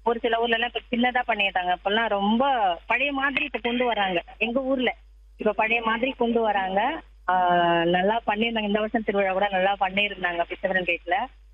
ஒரு சில ஊர்ல எல்லாம் இப்ப சின்னதா பண்ணிட்டாங்க இப்பெல்லாம் ரொம்ப பழைய மாதிரி இப்ப கொண்டு வராங்க எங்க ஊர்ல இப்ப பழைய மாதிரி கொண்டு வராங்க ஆஹ் நல்லா பண்ணியிருந்தாங்க இந்த வருஷம் திருவிழா கூட நல்லா பண்ணியிருந்தாங்க பிச்சவரன் கேட்ல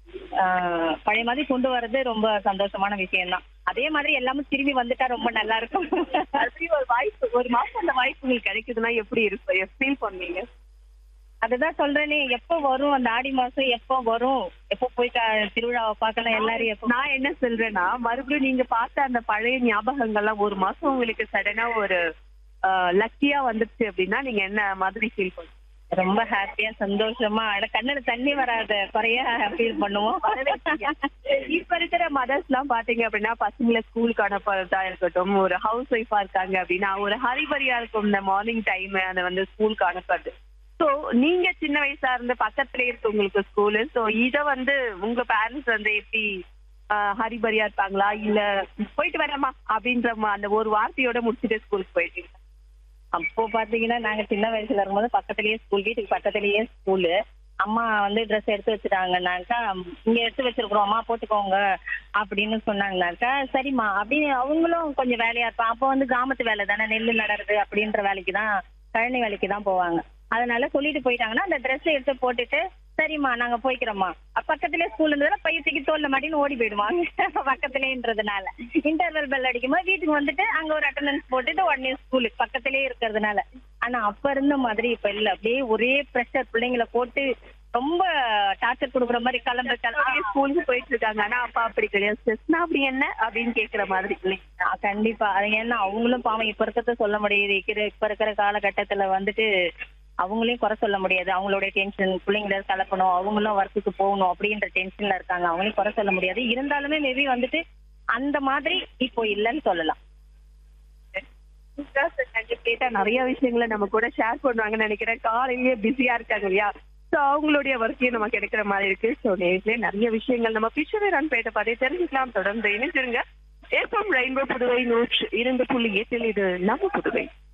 பழைய மாதிரி கொண்டு வர்றது ரொம்ப சந்தோஷமான விஷயம் தான் அதே மாதிரி எல்லாமே திரும்பி வந்துட்டா ரொம்ப நல்லா இருக்கும் அப்படி ஒரு வாய்ப்பு ஒரு மாசம் அந்த வாய்ப்பு உங்களுக்கு கிடைக்குதுன்னா எப்படி இருக்கும் ஃபீல் பண்ணுவீங்க அதுதான் சொல்றேனே எப்போ வரும் அந்த ஆடி மாசம் எப்போ வரும் எப்போ போய் க- திருவிழாவை பார்க்கலாம் எல்லாரும் எப்போ நான் என்ன சொல்றேன்னா மறுபடியும் நீங்க பார்த்த அந்த பழைய ஞாபகங்கள்லாம் ஒரு மாசம் உங்களுக்கு சடனா ஒரு லக்கியா வந்துருச்சு அப்படின்னா நீங்க என்ன மாதிரி ஃபீல் பண்ணுவீங்க ரொம்ப ஹாப்பியா சந்தோஷமா அட கண்ணுல தண்ணி வராத குறைய ஃபீல் பண்ணுவோம் இப்ப இருக்கிற மதர்ஸ் எல்லாம் பாத்தீங்க அப்படின்னா பசங்களை ஸ்கூலுக்கு அனுப்புறதா இருக்கட்டும் ஒரு ஹவுஸ் ஒய்ஃபா இருக்காங்க அப்படின்னா ஒரு ஹரிபரியா இருக்கும் இந்த மார்னிங் டைம் அதை வந்து ஸ்கூலுக்கு அனுப்புறது சோ நீங்க சின்ன வயசா இருந்து பக்கத்துல இருக்கு உங்களுக்கு ஸ்கூலு சோ இத வந்து உங்க பேரண்ட்ஸ் வந்து எப்படி ஆஹ், ஹரிபரியா இருப்பாங்களா இல்ல போயிட்டு வரேம்மா அப்படின்ற மா- அந்த ஒரு வார்த்தையோட முடிச்சுட்டு ஸ்கூலுக்கு போயிட்டீங்க அப்போ பாத்தீங்கன்னா நாங்க சின்ன வயசுல இருக்கும்போது பக்கத்துலயே ஸ்கூல் வீட்டுக்கு பக்கத்துலயே ஸ்கூலு அம்மா வந்து ட்ரெஸ் எடுத்து வச்சுட்டாங்கன்னாக்கா இங்க எடுத்து வச்சிருக்கிறோம் அம்மா போட்டுக்கோங்க அப்படின்னு சொன்னாங்கனாக்கா சரிம்மா அப்படின்னு அவங்களும் கொஞ்சம் வேலையா இருப்பான் அப்போ வந்து கிராமத்து வேலை தானே நெல் நடுறது அப்படின்ற வேலைக்கு தான் கழனி வேலைக்கு தான் போவாங்க அதனால சொல்லிட்டு போயிட்டாங்கன்னா அந்த ட்ரெஸ் எடுத்து போட்டுட்டு சரிம்மா நாங்க போய்க்கிறோம்மா அப்ப பக்கத்துலயே ஸ்கூல் இருந்ததுன்னா பைய தூக்கி தோல்ல மாட்டின்னு ஓடி போயிடுவாங்க பக்கத்துலன்றதுனால இன்டர்வல் பெல் அடிக்கும்போது வீட்டுக்கு வந்துட்டு அங்க ஒரு அட்டண்டன்ஸ் போட்டுட்டு உடனே ஸ்கூலுக்கு பக்கத்துலயே இருக்கிறதுனால ஆனா அப்ப இருந்த மாதிரி இப்ப இல்ல அப்படியே ஒரே ப்ரெஷர் பிள்ளைங்களை போட்டு ரொம்ப டார்ச்சர் கொடுக்குற மாதிரி கிளம்பு கிளம்பு ஸ்கூலுக்கு போயிட்டு இருக்காங்க ஆனா அப்பா அப்படி கிடையாது ஸ்ட்ரெஸ்னா அப்படி என்ன அப்படின்னு கேக்குற மாதிரி இல்லைங்களா ஆ, கண்டிப்பா அது ஏன்னா அவங்களும் பாவம் இப்ப இருக்கிறத சொல்ல முடியுது இருக்கிற- இப்ப இருக்கிற காலகட்டத்துல வந்துட்டு அவங்களையும் குறை சொல்ல முடியாது அவங்களுடைய டென்ஷன் பிள்ளைங்கள கலப்பணும் அவங்களும் ஒர்க்குக்கு போகணும் அப்படின்ற டென்ஷன்ல இருக்காங்க அவங்களையும் குறை சொல்ல முடியாது இருந்தாலுமே மேபி வந்துட்டு அந்த மாதிரி இப்போ இல்லைன்னு சொல்லலாம் கேட்டா நிறைய விஷயங்களை நம்ம கூட ஷேர் பண்ணுவாங்கன்னு நினைக்கிறேன் காலையிலேயே பிஸியா இருக்காங்க இல்லையா சோ அவங்களுடைய ஒர்க்கையும் நம்ம கிடைக்கிற மாதிரி இருக்கு சோ நேரிலே நிறைய விஷயங்கள் நம்ம பிக்சரை ரன் பேட்ட பார்த்து தெரிஞ்சுக்கலாம் தொடர்ந்து இணைஞ்சிருங்க ஏற்பம் ரெயின்போ புதுவை நூற்று இரண்டு புள்ளி எட்டில் இது நம்ம புதுவை